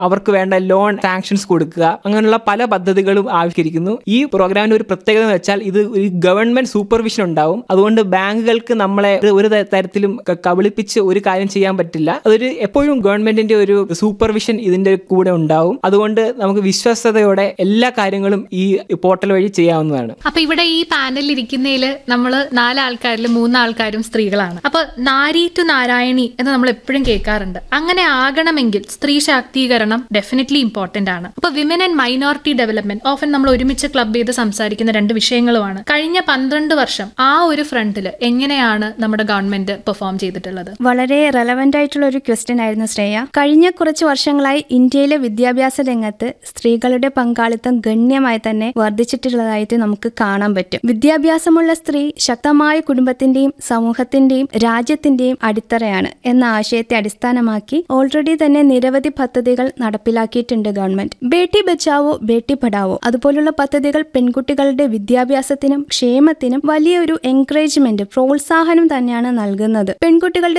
അവർക്ക് വേണ്ട loan sanctions കൊടുക്കുക അങ്ങനെയുള്ള പല പദ്ധതികളും ആവിഷ്കരിക്കുന്നു ഈ പ്രോഗ്രാമിന്റെ ഒരു പ്രത്യേകത എന്ന് വെച്ചാൽ ഇത് ഒരു ഗവൺമെന്റ് സൂപ്പർവിഷൻ ഉണ്ടാവും അതുകൊണ്ട് ബാങ്കുകൾക്ക് നമ്മളെ ഒരു- ഒരു ത- തരത്തിലും ക- കബളിപ്പിച്ച് ഒരു കാര്യം ചെയ്യാൻ പറ്റില്ല അതൊരു എപ്പോഴും ഗവൺമെന്റിന്റെ ഒരു സൂപ്പർവിഷൻ ഇതിന്റെ കൂടെ ഉണ്ടാവും അതുകൊണ്ട് നമുക്ക് വിശ്വസ്തയോടെ എല്ലാ കാര്യങ്ങളും ഈ പോർട്ടൽ വഴി ചെയ്യാവുന്നതാണ് അപ്പൊ ഇവിടെ ഈ പാനലിൽ ഇരിക്കുന്നതിൽ നമ്മൾ നാലാൾക്കാരിൽ മൂന്നാൾക്കാരും സ്ത്രീകളാണ് അപ്പൊ നാരി ടു നാരായണി എന്ന് നമ്മൾ എപ്പോഴും കേൾക്കാറുണ്ട് അങ്ങനെ ആകണമെങ്കിൽ സ്ത്രീ ശാക്തീകരണം ഡെഫിനറ്റ്ലി ഇമ്പോർട്ടന്റ് ആണ് അപ്പൊ women and minority development often നമ്മൾ ഒരുമിച്ച് ക്ലബ് ചെയ്ത് സംസാരിക്കുന്ന രണ്ട് വിഷയങ്ങളുമാണ് കഴിഞ്ഞ പന്ത്രണ്ട് വർഷം ആ ഒരു ഫ്രണ്ടിൽ എങ്ങനെയാണ് നമ്മുടെ ഗവൺമെന്റ് പെർഫോം ചെയ്തിട്ടുള്ളത് വളരെ റെലവെന്റ് ആയിട്ടുള്ള ഒരു ക്വസ്റ്റ്യൻ ആയിരുന്നു ശ്രേയ കഴിഞ്ഞ കുറച്ച് വർഷങ്ങളായി ഇന്ത്യയിലെ വിദ്യാഭ്യാസ രംഗത്ത് സ്ത്രീകളുടെ പങ്കാളിത്തം ഗണ്യമായി തന്നെ വർദ്ധിച്ചിട്ടുള്ളതായിട്ട് നമുക്ക് കാണാൻ പറ്റും വിദ്യാഭ്യാസമുള്ള സ്ത്രീ ശക്തമായ കുടുംബത്തിന്റെയും സമൂഹത്തിന്റെയും രാജ്യത്തിന്റെയും അടിത്തറയാണ് എന്ന ആശയത്തെ അടിസ്ഥാനമാക്കി ഓൾറെഡി തന്നെ നിരവധി പദ്ധതികൾ നടപ്പിലാക്കിയിട്ടുണ്ട് ഗവൺമെന്റ് ബേട്ടി ബച്ചാവോ ബേട്ടി പഠാവോ അതുപോലുള്ള പദ്ധതികൾ പെൺകുട്ടികളുടെ വിദ്യാഭ്യാസത്തിനും ക്ഷേമത്തിനും വലിയൊരു എൻകറേജ്മെന്റ് പ്രോത്സാഹനം തന്നെയാണ് നൽകുന്നത് പെൺകുട്ടികളുടെ